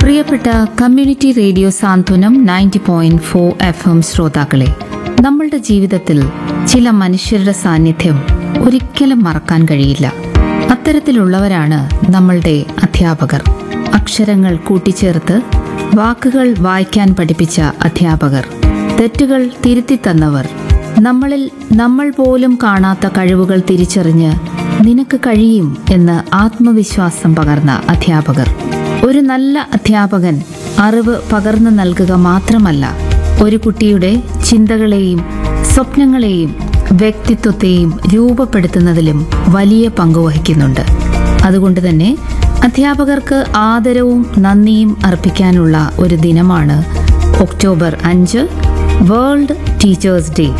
പ്രിയപ്പെട്ട community radio Santhwanam ninety point four F M ശ്രോതാക്കളെ നമ്മളുടെ ജീവിതത്തിൽ ചില മനുഷ്യരുടെ സാന്നിധ്യം ഒരിക്കലും മറക്കാൻ കഴിയില്ല അത്തരത്തിലുള്ളവരാണ് നമ്മളുടെ അധ്യാപകർ അക്ഷരങ്ങൾ കൂട്ടിച്ചേർത്ത് വാക്കുകൾ വായിക്കാൻ പഠിപ്പിച്ച അധ്യാപകർ തെറ്റുകൾ തിരുത്തി തന്നവർ നമ്മളിൽ നമ്മൾ പോലും കാണാത്ത കഴിവുകൾ തിരിച്ചറിഞ്ഞ് നിനക്ക് കഴിയും എന്ന് ആത്മവിശ്വാസം പകർന്ന അധ്യാപകർ ഒരു നല്ല അധ്യാപകൻ അറിവ് പകർന്നു നൽകുക മാത്രമല്ല ഒരു കുട്ടിയുടെ ചിന്തകളെയും സ്വപ്നങ്ങളെയും വ്യക്തിത്വത്തെയും രൂപപ്പെടുത്തുന്നതിലും വലിയ പങ്ക് വഹിക്കുന്നുണ്ട് അതുകൊണ്ട് തന്നെ അധ്യാപകർക്ക് ആദരവും നന്ദിയും അർപ്പിക്കാനുള്ള ഒരു ദിനമാണ് ഒക്ടോബർ അഞ്ച് വേൾഡ് ടീച്ചേഴ്സ് ഡേ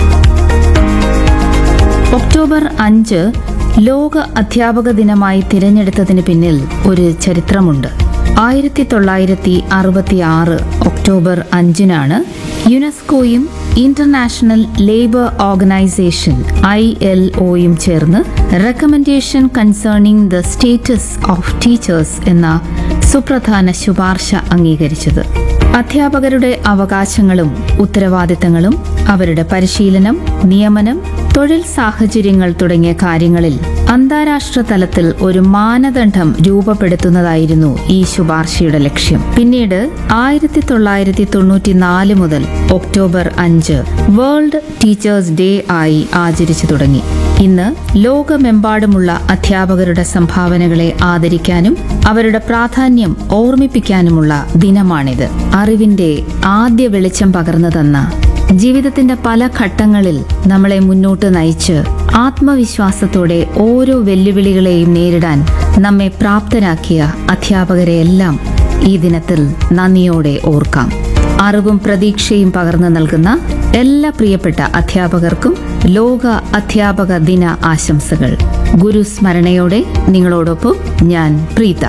ഒക്ടോബർ അഞ്ച് ലോക അധ്യാപക ദിനമായി തിരഞ്ഞെടുത്തതിന് പിന്നിൽ ഒരു ചരിത്രമുണ്ട് ആയിരത്തി തൊള്ളായിരത്തി അറുപത്തി ആറ് ഒക്ടോബർ അഞ്ചിനാണ് യുനെസ്കോയും international labour organisation I L ഒയും ചേർന്ന് recommendation concerning the status of teachers എന്ന സുപ്രധാന ശുപാർശ അംഗീകരിച്ചത് അധ്യാപകരുടെ അവകാശങ്ങളും ഉത്തരവാദിത്തങ്ങളും അവരുടെ പരിശീലനം നിയമനം തൊഴിൽ സാഹചര്യങ്ങൾ തുടങ്ങിയ കാര്യങ്ങളിൽ അന്താരാഷ്ട്ര തലത്തിൽ ഒരു മാനദണ്ഡം രൂപപ്പെടുത്തുന്നതായിരുന്നു ഈ ശുപാർശയുടെ ലക്ഷ്യം പിന്നീട് ആയിരത്തി തൊള്ളായിരത്തി തൊണ്ണൂറ്റിനാല് മുതൽ ഒക്ടോബർ അഞ്ച് വേൾഡ് ടീച്ചേഴ്സ് ഡേ ആയി ആചരിച്ചു തുടങ്ങി ഇന്ന് ലോകമെമ്പാടുമുള്ള അധ്യാപകരുടെ സംഭാവനകളെ ആദരിക്കാനും അവരുടെ പ്രാധാന്യം ഓർമ്മിപ്പിക്കാനുമുള്ള ദിനമാണിത് അറിവിന്റെ ആദ്യ വെളിച്ചം പകർന്നു തന്ന ജീവിതത്തിന്റെ പല ഘട്ടങ്ങളിൽ നമ്മളെ മുന്നോട്ട് നയിച്ച് ആത്മവിശ്വാസത്തോടെ ഓരോ വെല്ലുവിളികളെയും നേരിടാൻ നമ്മെ പ്രാപ്തരാക്കിയ അധ്യാപകരെയെല്ലാം ഈ ദിനത്തിൽ നന്ദിയോടെ ഓർക്കാം അറിവും പ്രതീക്ഷയും പകർന്നു നൽകുന്ന എല്ലാ പ്രിയപ്പെട്ട അധ്യാപകർക്കും ലോക അധ്യാപക ദിന ആശംസകൾ ഗുരുസ്മരണയോടെ നിങ്ങളോടൊപ്പം ഞാൻ പ്രീത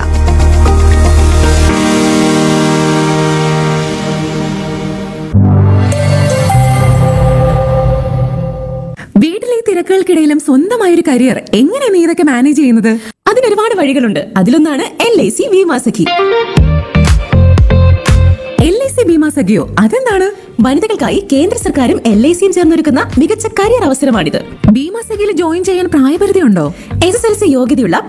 വീട്ടിലെ തിരക്കുകൾക്കിടയിലും സ്വന്തമായ ഒരു കരിയർ എങ്ങനെ നീ ഇതൊക്കെ മാനേജ് ചെയ്യുന്നത് അതിന് ഒരുപാട് വഴികളുണ്ട് അതിലൊന്നാണ് L I C Bima Sakhi L I C Bima സഖിയോ അതെന്താണ് വനിതകൾക്കായി കേന്ദ്ര സർക്കാരും എൽ ഐ സിയും ചേർന്നൊരുക്കുന്ന മികച്ച കരിയർ അവസരമാണിത് ബീമാ സഖിയിൽ ജോയിൻ ചെയ്യാൻ പ്രായപരിധി ഉണ്ടോ എസ് എസ് എൽ സി യോഗ്യതയുള്ള